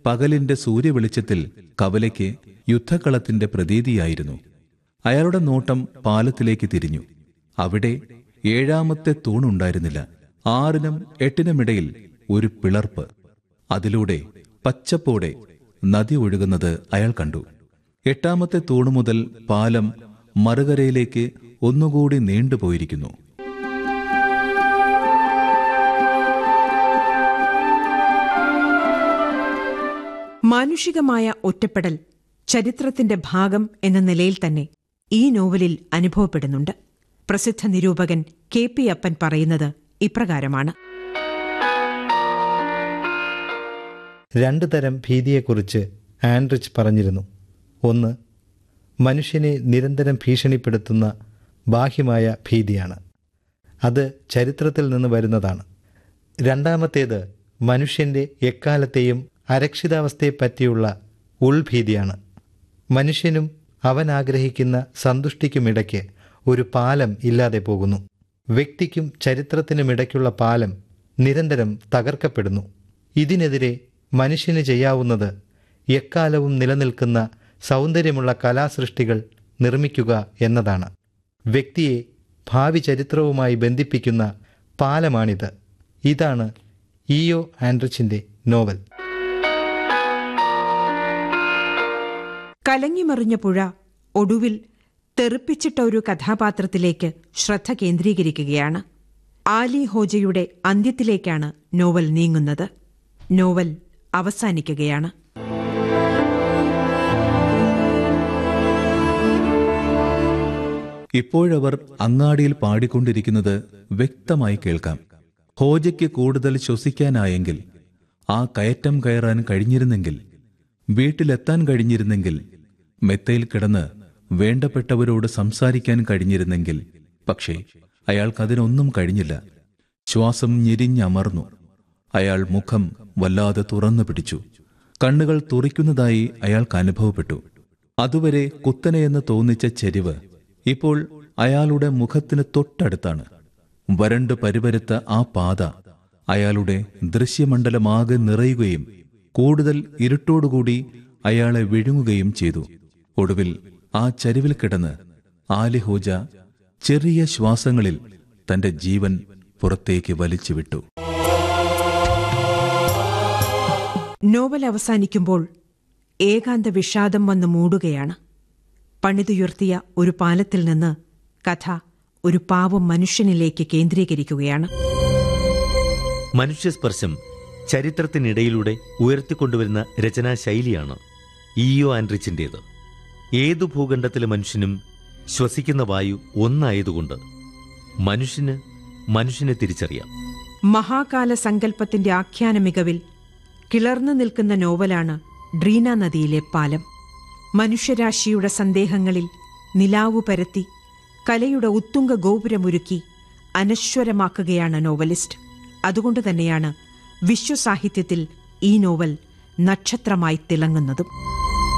പകലിന്റെ സൂര്യവെളിച്ചത്തിൽ കവലയ്ക്ക് യുദ്ധക്കളത്തിന്റെ പ്രതീതിയായിരുന്നു അയാളുടെ നോട്ടം പാലത്തിലേക്ക് തിരിഞ്ഞു അവിടെ ഏഴാമത്തെ തൂണുണ്ടായിരുന്നില്ല ആറിനും എട്ടിനുമിടയിൽ ഒരു പിളർപ്പ് അതിലൂടെ പച്ചപ്പോടെ നദി ഒഴുകുന്നത് അയാൾ കണ്ടു എട്ടാമത്തെ തൂണ് മുതൽ പാലം മറുകരയിലേക്ക് ഒന്നുകൂടി നീണ്ടുപോയിരിക്കുന്നു മാനുഷികമായ ഒറ്റപ്പെടൽ ചരിത്രത്തിന്റെ ഭാഗം എന്ന നിലയിൽ തന്നെ ഈ നോവലിൽ അനുഭവപ്പെടുന്നുണ്ട് പ്രസിദ്ധ നിരൂപകൻ കെ പി അപ്പൻ പറയുന്നത് ഇപ്രകാരമാണ് രണ്ടു തരം ഭീതിയെക്കുറിച്ച് ആൻഡ്രിച്ച് പറഞ്ഞിരുന്നു ഒന്ന് മനുഷ്യനെ നിരന്തരം ഭീഷണിപ്പെടുത്തുന്ന ബാഹ്യമായ ഭീതിയാണ് അത് ചരിത്രത്തിൽ നിന്ന് വരുന്നതാണ് രണ്ടാമത്തേത് മനുഷ്യന്റെ എക്കാലത്തെയും അരക്ഷിതാവസ്ഥയെപ്പറ്റിയുള്ള ഉൾഭീതിയാണ് മനുഷ്യനും അവൻ ആഗ്രഹിക്കുന്ന സന്തുഷ്ടിക്കുമിടയ്ക്ക് ഒരു പാലം ഇല്ലാതെ പോകുന്നു വ്യക്തിക്കും ചരിത്രത്തിനുമിടയ്ക്കുള്ള പാലം നിരന്തരം തകർക്കപ്പെടുന്നു ഇതിനെതിരെ മനുഷ്യന് ചെയ്യാവുന്നത് എക്കാലവും നിലനിൽക്കുന്ന സൗന്ദര്യമുള്ള കലാസൃഷ്ടികൾ നിർമ്മിക്കുക എന്നതാണ് വ്യക്തിയെ ഭാവി ചരിത്രവുമായി ബന്ധിപ്പിക്കുന്ന പാലമാണിത് ഇതാണ് ഇയോ ആൻഡ്രിച്ചിന്റെ നോവൽ കലങ്ങിമറിഞ്ഞ പുഴ ഒടുവിൽ തെറിപ്പിച്ചിട്ട ഒരു കഥാപാത്രത്തിലേക്ക് ശ്രദ്ധ കേന്ദ്രീകരിക്കുകയാണ് ആലി ഹോജയുടെ അന്ത്യത്തിലേക്കാണ് നോവൽ നീങ്ങുന്നത് നോവൽ അവസാനിക്കുകയാണ് ഇപ്പോഴവർ അങ്ങാടിയിൽ പാടിക്കൊണ്ടിരിക്കുന്നത് വ്യക്തമായി കേൾക്കാം ഹോജയ്ക്ക് കൂടുതൽ ശ്വസിക്കാനായെങ്കിൽ ആ കയറ്റം കയറാൻ കഴിഞ്ഞിരുന്നെങ്കിൽ വീട്ടിലെത്താൻ കഴിഞ്ഞിരുന്നെങ്കിൽ മെത്തയിൽ കിടന്ന് വേണ്ടപ്പെട്ടവരോട് സംസാരിക്കാൻ കഴിഞ്ഞിരുന്നെങ്കിൽ പക്ഷേ അയാൾക്കതിനൊന്നും കഴിഞ്ഞില്ല ശ്വാസം ഞെരിഞ്ഞമർന്നു അയാൾ മുഖം വല്ലാതെ തുറന്നു പിടിച്ചു കണ്ണുകൾ തുറിക്കുന്നതായി അയാൾക്ക് അനുഭവപ്പെട്ടു അതുവരെ കുത്തനെയെന്ന് തോന്നിച്ച ചെരിവ് ഇപ്പോൾ അയാളുടെ മുഖത്തിന് തൊട്ടടുത്താണ് വരണ്ട് പരിവരുത്ത ആ പാത അയാളുടെ ദൃശ്യമണ്ഡലമാകെ നിറയുകയും കൂടുതൽ ഇരുട്ടോടുകൂടി അയാളെ വിഴുങ്ങുകയും ചെയ്തു ഒടുവിൽ ആ ചരിവിൽ കിടന്ന് ആലിഹോജ ചെറിയ ശ്വാസങ്ങളിൽ തന്റെ ജീവൻ പുറത്തേക്ക് വലിച്ചുവിട്ടു നോവൽ അവസാനിക്കുമ്പോൾ ഏകാന്ത വിഷാദം വന്ന് മൂടുകയാണ് പണിതുയർത്തിയ ഒരു പാലത്തിൽ നിന്ന് കഥ ഒരു പാവം മനുഷ്യനിലേക്ക് കേന്ദ്രീകരിക്കുകയാണ് മനുഷ്യസ്പർശം ചരിത്രത്തിനിടയിലൂടെ ഉയർത്തിക്കൊണ്ടുവരുന്ന രചനാശൈലിയാണ് ഇയോ ആൻഡ്രിച്ചിൻ്റേത് ഏതു ഭൂഖണ്ഡത്തിലെ മനുഷ്യനും ശ്വസിക്കുന്ന വായു ഒന്നായതുകൊണ്ട് മനുഷ്യന് മനുഷ്യനെ തിരിച്ചറിയാം മഹാകാല സങ്കല്പത്തിന്റെ ആഖ്യാന മികവിൽ കിളർന്നു നിൽക്കുന്ന നോവലാണ് ഡ്രീന നദിയിലെ പാലം മനുഷ്യരാശിയുടെ സന്ദേഹങ്ങളിൽ നിലാവു പരത്തി കലയുടെ ഉത്തുംഗ ഗോപുരമൊരുക്കി അനശ്വരമാക്കുകയാണ് നോവലിസ്റ്റ് അതുകൊണ്ട് തന്നെയാണ് വിശ്വസാഹിത്യത്തിൽ ഈ നോവൽ നക്ഷത്രമായി തിളങ്ങുന്നതും